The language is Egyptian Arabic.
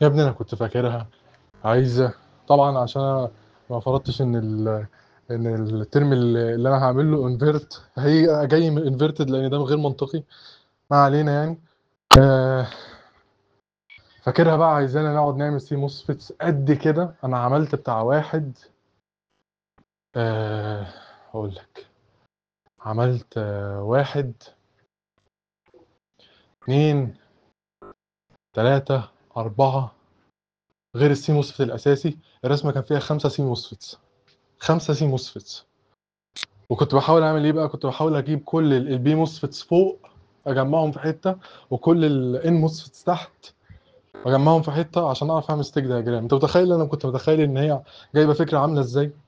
يا ابني انا كنت فاكرها عايزه طبعا عشان أنا ما فرضتش ان ال ان الترم اللي اللي انا هعمل له انفيرت هي جاي من انفيرتد لان ده غير منطقي ما علينا يعني آه فاكرها بقى عايزانا نقعد نعمل سي موسفيتس قد كده انا عملت بتاع واحد آه اقول لك عملت آه واحد اتنين تلاتة أربعة غير السي موسفيت الأساسي الرسمة كان فيها خمسة سي موسفيتس خمسة سي موسفيتس وكنت بحاول أعمل إيه بقى كنت بحاول أجيب كل البي موسفيتس فوق أجمعهم في حتة وكل الإن موسفيتس تحت أجمعهم في حتة عشان أعرف أعمل ستيك دياجرام أنت متخيل أنا كنت متخيل إن هي جايبة فكرة عاملة إزاي